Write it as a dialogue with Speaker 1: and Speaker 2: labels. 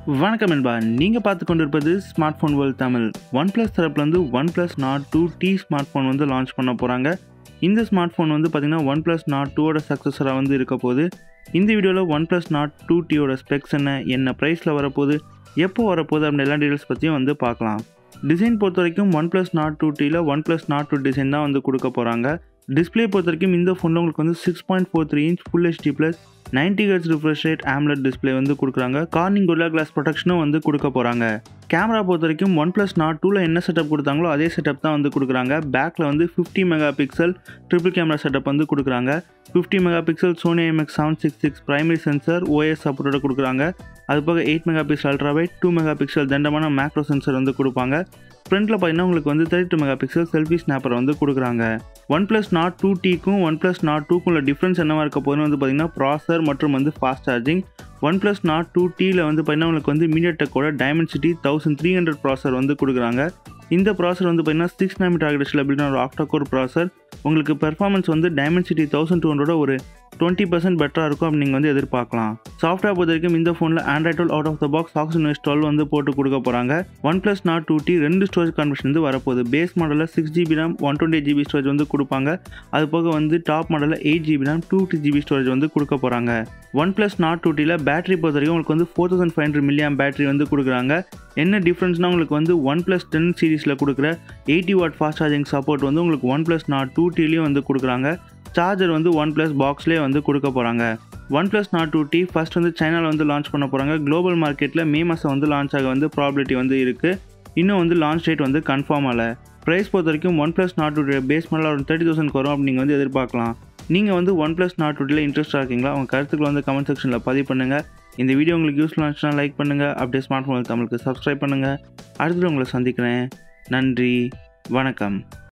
Speaker 1: வணக்கம் என்பா நீங்கள் பார்த்து கொண்டிருப்பது smart phone world Tamil OnePlus தரப்புலேருந்து OnePlus Nord two T smart phone வந்து லான்ச் பண்ண போகிறாங்க இந்த ஸ்மார்ட் ஃபோன் வந்து பார்த்திங்கன்னா ஒன் ப்ளஸ் நாட் டூவோட சக்ஸஸராக வந்து இருக்க போகுது இந்த வீடியோவில் ஒன் ப்ளஸ் நாட் டூ டியோட ஸ்பெக்ஸ் என்ன என்ன ப்ரைஸில் வரப்போகுது எப்போ வரப்போகுது அப்படின்னு எல்லா டீட்டெயில்ஸ் பற்றியும் வந்து பார்க்கலாம் டிசைன் பொறுத்த வரைக்கும் ஒன் ப்ளஸ் நாட் டூ டியில் OnePlus Nord two design தான் வந்து கொடுக்க போகிறாங்க டிஸ்பிளே பொறுத்த வரைக்கும் இந்த ஃபோனில் உங்களுக்கு வந்து six point four three inch full HD plus ninety hertz refresh rate AMOLED display வந்து கொடுக்குறாங்க கார்னிங் கொரில்லா கிளாஸ் ப்ரொடெக்ஷனும் வந்து கொடுக்க போகிறாங்க கேமரா பொறுத்த வரைக்கும் ஒன் ப்ளஸ் நாட் டூவில் என்ன செட்டப் கொடுத்தாங்களோ அதே செட்டப் தான் வந்து கொடுக்குறாங்க பேக்கில் வந்து fifty mega pixel triple camera setup வந்து கொடுக்குறாங்க fifty mega pixel Sony MX seven six six primary sensor OS சப்போர்ட்டோட கொடுக்குறாங்க அது போக eight mega pixel ultrawide two mega pixel தண்டமான மேக்ரோ சென்சர் வந்து கொடுப்பாங்க ஃப்ரண்ட்டில் பார்த்தீங்கன்னா உங்களுக்கு வந்து thirty two mega pixel selfie snapper வந்து கொடுக்குறாங்க ஒன் ப்ளஸ் நாட் டூ டிக்கும் ஒன் ப்ளஸ் நாட் டூக்கும் உள்ள டிஃப்ரென்ஸ் என்னவா இருக்க போகுதுன்னு வந்து பார்த்தீங்கன்னா ப்ராசர் மற்றும் வந்து fast charging OnePlus Nord two டியில் வந்து பார்த்தீங்கன்னா உங்களுக்கு வந்து மீடியா டெக்கோட Dimensity thousand three hundred processor வந்து கொடுக்குறாங்க இந்த ப்ராசர் வந்து பார்த்தீங்கன்னா சிக்ஸ் நாமி டார்கெட் அப்படின்னா ஒரு ஆக்டா கோர் ப்ராசர் உங்களுக்கு பெர்ஃபார்மன்ஸ் வந்து டைமென்சிட்டி தௌசண்ட் டூ ஹண்ட்ரட் ஒரு டுவெண்ட்டி பர்சன்ட் பெட்டராக இருக்கும் அப்படின்னு நீங்கள் வந்து எதிர்பார்க்கலாம் சாஃப்ட்வேர் பொறுத்த வரைக்கும் இந்த ஃபோனில் Android twelve out of the box Oxygen OS twelve வந்து போட்டு கொடுக்க போகிறாங்க OnePlus Nord two T ரெண்டு ஸ்டோரேஜ் கன்வர்ஷன் வந்து வரப்போகுது பேஸ் மாடலில் six GB RAM one twenty GB storage வந்து கொடுப்பாங்க அது போக வந்து டாப் மாடலில் eight GB RAM two T GB storage வந்து கொடுக்க போகிறாங்க ஒன் ப்ளஸ் நாட் டூ டியில் பேட்டரி பொறுத்த வரைக்கும் உங்களுக்கு வந்து four thousand five hundred milliamp battery வந்து கொடுக்குறாங்க என்ன டிஃப்ரென்ஸ்னால் உங்களுக்கு வந்து ஒன் ப்ளஸ் டென் சீரிஸில் கொடுக்குற eighty watt fast charging support வந்து உங்களுக்கு ஒன் ப்ளஸ் நாட் டூ டிலையும் வந்து கொடுக்குறாங்க சார்ஜர் வந்து ஒன் ப்ளஸ் பாக்ஸ்லேயே வந்து கொடுக்க போகிறாங்க OnePlus Nord two T first வந்து சைனாவில் வந்து லான்ச் பண்ண போகிறாங்க குளோபல் மார்க்கெட்டில் மே மாதம் வந்து லான்ச் ஆக வந்து ப்ராபிலிட்டி வந்து இருக்குது இன்னும் வந்து லான்ச் டேட் வந்து கன்ஃபார்ம் ஆகலை ப்ரைஸ் பொறுத்த வரைக்கும் OnePlus Nord two base model ஒரு தேர்ட்டி தௌசண்ட் வரும் அப்படின்னு நீங்கள் வந்து எதிர்பார்க்கலாம் நீங்கள் வந்து ஒன் ப்ளஸ் நாட் டூட்டில் இன்ட்ரெஸ்ட்டாக இருக்கீங்களா உங்கள் கருத்துக்களை வந்து கமெண்ட் செக்ஷனில் பதிவு பண்ணுங்கள் இந்த வீடியோ உங்களுக்கு யூஸ்ஃபுல்லாக இருந்துச்சுன்னா லைக் பண்ணுங்கள் அப்படியே ஸ்மார்ட் ஃபோன் தமிழுக்கு சப்ஸ்கிரைப் பண்ணுங்கள் அடுத்தது உங்களை சந்திக்கிறேன் நன்றி வணக்கம்